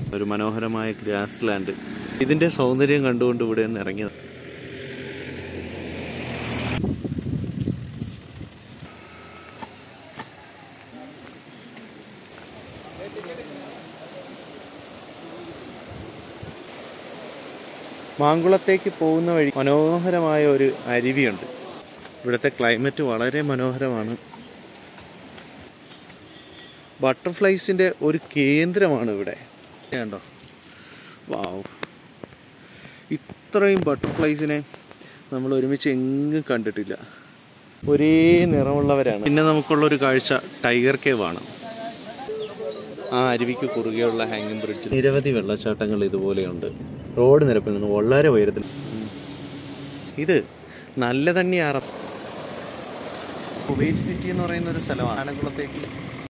ഒരു മനോഹരമായ grass land ഇതിൻ്റെ സൗന്ദര്യം കണ്ടുകൊണ്ട് ഇവിടെ നിന്ന് ഇറങ്ങിയത് മാങ്കുളത്തേക്ക് പോകുന്ന വഴി മനോഹരമായ ഒരു അരുവിയുണ്ട് ഇവിടുത്തെ ക്ലൈമറ്റ് വളരെ മനോഹരമാണ് ബട്ടർഫ്ലൈസിൻ്റെ ഒരു കേന്ദ്രമാണ് ഇവിടെ കണ്ടോ വാവ് ഇത്രയും ബട്ടർഫ്ലൈസിനെ നമ്മൾ ഒരുമിച്ച് എങ്ങും കണ്ടിട്ടില്ല ഒരേ നിറമുള്ളവരാണ് പിന്നെ നമുക്കുള്ളൊരു കാഴ്ച ടൈഗർ കേവ് ആണ് ആ അരുവിക്ക് കുറുകെയുള്ള ഹാങ്ങിങ് ബ്രിഡ്ജ് നിരവധി വെള്ളച്ചാട്ടങ്ങൾ ഇതുപോലെയുണ്ട് റോഡ് നിരപ്പിൽ നിന്ന് വളരെ ഉയരത്തിൽ ഉം. ഇത് നല്ല തന്നെയാറ കുവൈറ്റ് സിറ്റി എന്ന് പറയുന്ന ഒരു സ്ഥലമാണ് ആനക്കുളത്തേക്ക്